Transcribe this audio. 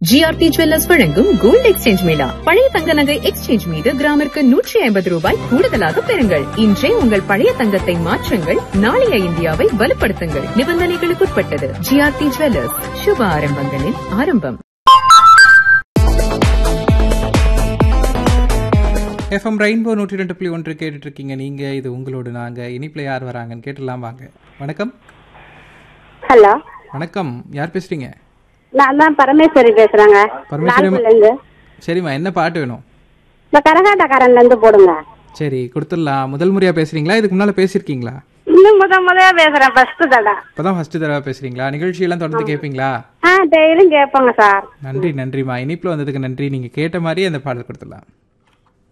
GRT jewellers வழங்கும் gold exchange mela பழைய தங்க நகை எக்ஸ்சேஞ்ச் மீது கிராமிற்கு நூற்றி ஐம்பது ரூபாய் கூடுதலாக பெறுங்கள் இன்றே உங்கள் பழைய தங்கத்தை மாற்றுங்கள் நாளைய இந்தியாவை வலுப்படுத்துங்கள் நிபந்தனைகளுக்குட்பட்டது ஜிஆர்டி ஜுவல்லர்ஸ் சுப ஆரம்பங்களின் ஆரம்பம் எஃப்எம் ரெயின்போ நூற்றி ரெண்டு புள்ளி ஒன்று கேட்டுட்டு இருக்கீங்க நீங்க இது உங்களோடு நாங்க இனிப்பில் யார் வராங்கன்னு கேட்டுலாம் வாங்க வணக்கம் ஹலோ வணக்கம் யார் பேசுறீங்க நான் தான் பரமேஸ்வரி பேசுறேங்க பரமேஸ்வரி அம்மா. லால்குடில இருந்து சரிம்மா என்ன பாட்டு வேணும் இந்த கரகாட்டக்காரன்ல இருந்து போடுங்க சரி கொடுத்துடலாம் முதல் முறையா பேசுறீங்களா இதுக்கு முன்னால பேசியிருக்கீங்களா இன்னும் முத முதையா பேசுறேன் ஃபர்ஸ்ட் தடவை இப்பதான் ஃபர்ஸ்ட் தடவை பேசுறீங்களா நிகழ்ச்சியெல்லாம் தொடர்ந்து கேட்பீங்களா ஆ டெய்லியும் கேட்போங்க சார் நன்றி நன்றிம்மா இனிப்பில் வந்ததுக்கு நன்றி நீங்க கேட்ட மாதிரி அந்த பாடல் கொடுத்துடலாம்